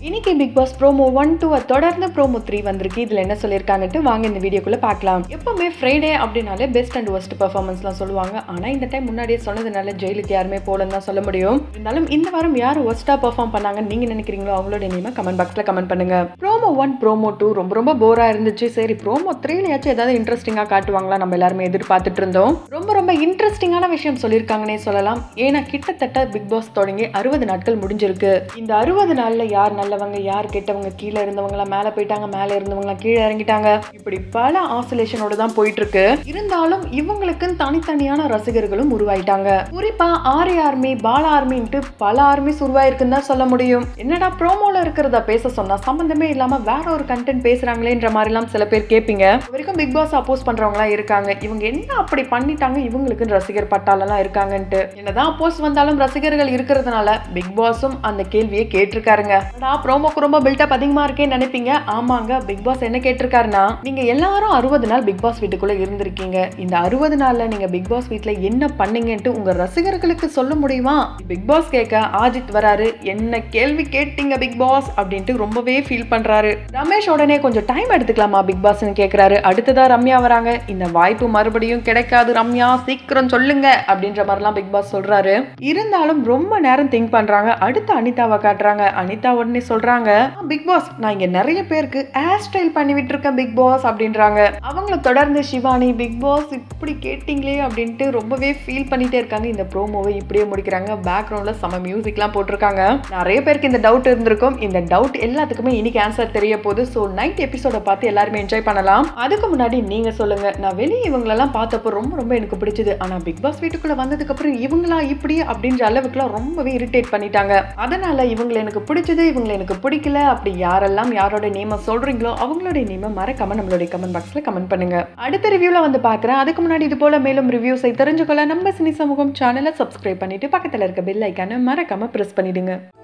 இன்னைக்கு Bigg Boss promo one two தொடர்ந்து promo three வந்திருக்கு இதில் என்ன சொல்லியிருக்காங்கட்டு வாங்க இந்த வீடியோக்குள்ளே பார்க்கலாம் எப்பவுமே ஃப்ரைடே அப்படின்னாலே பெஸ்ட் அண்ட் ஒஸ்ட் பர்ஃபார்மன்ஸ்லாம் சொல்லுவாங்க ஆனால் இந்த டைம் முன்னாடியே சொன்னதுனால ஜெயிலுக்கு யாருமே போலன்னு தான் சொல்ல முடியும் இருந்தாலும் இந்த வாரம் யார் ஒஸ்ட்டாக பர்ஃபார்ம் பண்ணாங்கன்னு நீங்கள் நினைக்கிறீங்களோ அவங்களோட நேமை கமெண்ட் பாக்ஸில் கமெண்ட் பண்ணுங்க ப்ரோமோ ஒன் ப்ரோமோ டூ ரொம்ப ரொம்ப போராக இருந்துச்சு சரி ப்ரோமோ த்ரீலையாச்சும் ஏதாவது இன்ட்ரெஸ்டிங்காக காட்டுவாங்களா நம்ம எல்லாருமே எதிர்பார்த்துட்டு இருந்தோம் ரொம்ப ரொம்ப இன்ட்ரெஸ்டிங்கான விஷயம் சொல்லியிருக்காங்கன்னே சொல்லலாம் ஏன்னா கிட்டத்தட்ட பிக் பாஸ் தொடங்கி அறுபது நாட்கள் முடிஞ்சிருக்கு இந்த அறுபது நாள்ல யார் நல்லவங்க யார் கெட்டவங்க கீழே இருந்தவங்களா மேலே போயிட்டாங்க மேலே இருந்தவங்களா கீழே இறங்கிட்டாங்க இப்படி பல ஆசோலேஷனோட தான் போயிட்டு இருக்கு இருந்தாலும் இவங்களுக்கு தனித்தனியான ரசிகர்களும் உருவாயிட்டாங்க குறிப்பா ஆரி ஆர்மி பால ஆர்மின்ட்டு பல ஆர்மிஸ் உருவாயிருக்குன்னு தான் சொல்ல முடியும் என்னடா ப்ரோமோல இருக்கிறத பேச சொன்னா சம்பந்தமே இல்லாம வேற ஒரு கண்டென்ட் பேசுறாங்களேன்ற மாதிரிலாம் சில பேர் கேட்பீங்க இது வரைக்கும் பிக் பாஸ் அப்போஸ் பண்றவங்களா இருக்காங்க இவங்க என்ன அப்படி பண்ணிட்டாங்க இவங்களுக்கு ரசிகர் பட்டாளெல்லாம் இருக்காங்கன்ட்டு என்னதான் அப்போஸ் வந்தாலும் ரசிகர்கள் இருக்கிறதுனால பிக் பாஸும் அந்த கேள்வியை கேட்டிருக்காருங்க நான் ப்ரோமோக்கு ரொம்ப பில்டப் அதிகமா இருக்கேன்னு நினைப்பீங்க ஆமாங்க பிக் பாஸ் என்ன கேட்டிருக்காருன்னா நீங்க எல்லாரும் அறுபது நாள் பிக் பாஸ் வீட்டுக்குள்ள இருந்திருக்கீங்க இந்த அறுபது நாள்ல நீங்க பிக் பாஸ் வீட்ல என்ன பண்ணீங்கன்ட்டு உங்க ரசிகர்களுக்கு சொல்ல முடியுமா பிக் பாஸ் கேட்க ஆஜித் வராரு என்ன கேள்வி கேட்டீங்க பிக் பாஸ் அப்படின்ட்டு ரொம்பவே ஃபீல் பண்றாரு ரமேஷ் உடனே கொஞ்சம் டைம் எடுத்துக்கலாமா பிக் பாஸ்னு கேக்குறாரு அடுத்ததா ரம்யா வராங்க இந்த வாய்ப்பு மறுபடியும் கிடைக்காது ரம்யா சீக்கிரம் சொல்லுங்க அப்படின்ற மாதிரிலாம் பிக் பாஸ் சொல்றாரு இருந்தாலும் ரொம்ப நேரம் திங்க் பண்றாங்க அடுத்து அனிதாவை காட்டுறாங்க அனிதா உடனே சொல்றாங்க பிக் பாஸ் நான் இங்க நிறைய பேருக்கு ஹேர் ஸ்டைல் பண்ணி விட்டுருக்கேன் பிக் பாஸ் அப்படின்றாங்க அவங்கள தொடர்ந்து சிவானி பிக் பாஸ் இப்படி கேட்டிங்களே அப்படின்ட்டு ரொம்பவே ஃபீல் பண்ணிட்டே இருக்காங்க இந்த ப்ரோமோவை இப்படியே முடிக்கிறாங்க பேக்ரவுண்ட்ல செம மியூசிக்லாம் போட்டிருக்காங்க நிறைய பேருக்கு இந்த டவுட் இருந்திருக்கும் இந்த டவுட் எல்லாத்துக்குமே இன்னைக்கு ஆன்சர் தெரிய போகுது ஸோ நைட் எபிசோட பார்த்து எல்லாருமே என்ஜாய் பண்ணலாம் அதுக்கு முன்னாடி நீங்க சொல்லுங்க நான் வெளியே இவங்களெல்லாம் பார்த்தப்போ ரொம்ப ரொம்ப எனக்கு பிடிச்சது ஆனா பிக் பாஸ் வீட்டுக்குள்ள வந்ததுக்கு அப்புறம் இவங்களா இப்படி அப்படின்ற அளவுக்குலாம் ரொம்பவே இரிட்டேட் பண்ணிட்டாங்க அதனால இவங்களை எனக்கு பிடிச்சது இவங்களை எனக்கு பிடிக்கல அப்படி யாரெல்லாம் யாரோட நேம சொல்றீங்களோ அவங்களோட நேம மறக்காம நம்மளுடைய கமெண்ட் பாக்ஸ்ல கமெண்ட் பண்ணுங்க அடுத்த ரிவ்யூல வந்து பார்க்குறேன் அதுக்கு முன்னாடி இது போல மேலும் ரிவ்யூஸை தெரிஞ்சுக்கொள்ள நம்ம சினி சமூகம் சேனலை சப்ஸ்கிரைப் பண்ணிட்டு பக்கத்துல இருக்க பெல் ஐக்கானை மறக்காம பிரஸ் பண்ணிடுங்க